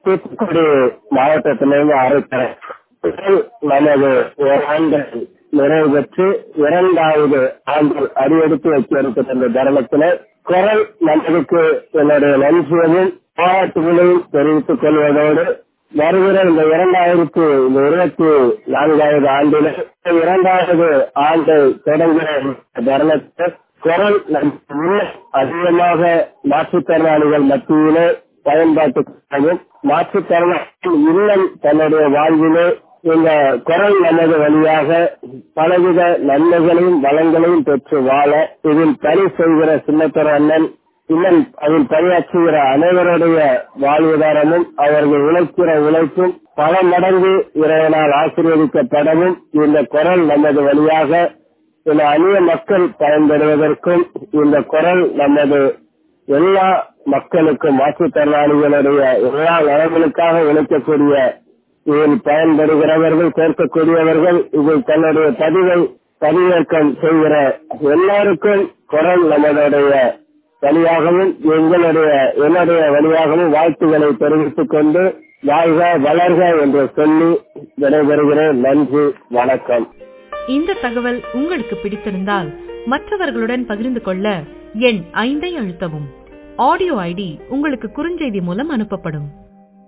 தூத்துக்குடி மாவட்டத்திலிருந்து அறிவிக்கிறேன் நமது ஓராண்டு நிறைவு பெற்று இரண்டாவது ஆண்டு அடியெடுத்து வைக்க இருக்கிற இந்த தருணத்தில் குரல் நமதுக்கு என்னுடைய நன்றியையும் பாராட்டுகளையும் தெரிவித்துக் கொள்வதோடு வருகிற இந்த இரண்டாயிரத்தி இருபத்தி நான்காவது ஆண்டில் இரண்டாவது ஆண்டு தொடங்குகிற தருணத்தில் குரல் அதிகமாக மாற்றுத்திறனாளிகள் மத்தியிலே பயன்பாட்டுக்காகவும் மாற்றுத்திறனாளிகள் இல்லம் தன்னுடைய வாழ்விலே இந்த குரல் நமது வழியாக பலவித நன்மைகளையும் வளங்களையும் பெற்று வாழ இதில் பணி செய்கிற சின்னத்தர அண்ணன் இன்னும் அதில் பணியாற்றுகிற அனைவருடைய வாழ்வுதாரமும் அவர்கள் உழைக்கிற உழைப்பும் பல மடங்கு இறைவனால் ஆசீர்வதிக்கப்படவும் இந்த குரல் நமது வழியாக இந்த அந்நிய மக்கள் பயன்பெறுவதற்கும் இந்த குரல் நமது எல்லா மக்களுக்கும் மாற்றுத்திறனாளிகளுடைய எல்லா நலன்களுக்காக உழைக்கக்கூடிய இதில் பயன்படுகிறவர்கள் கேட்கக்கூடியவர்கள் இதில் தன்னுடைய பதிவை பதிவேற்றம் செய்கிற எல்லாருக்கும் குரல் நம்மளுடைய வழியாகவும் எங்களுடைய என்னுடைய வழியாகவும் வாழ்த்துக்களை தெரிவித்துக் கொண்டு வாழ்க வளர்க என்று சொல்லி விடைபெறுகிறேன் நன்றி வணக்கம் இந்த தகவல் உங்களுக்கு பிடித்திருந்தால் மற்றவர்களுடன் பகிர்ந்து கொள்ள எண் ஐந்தை அழுத்தவும் ஆடியோ ஐடி உங்களுக்கு குறுஞ்செய்தி மூலம் அனுப்பப்படும்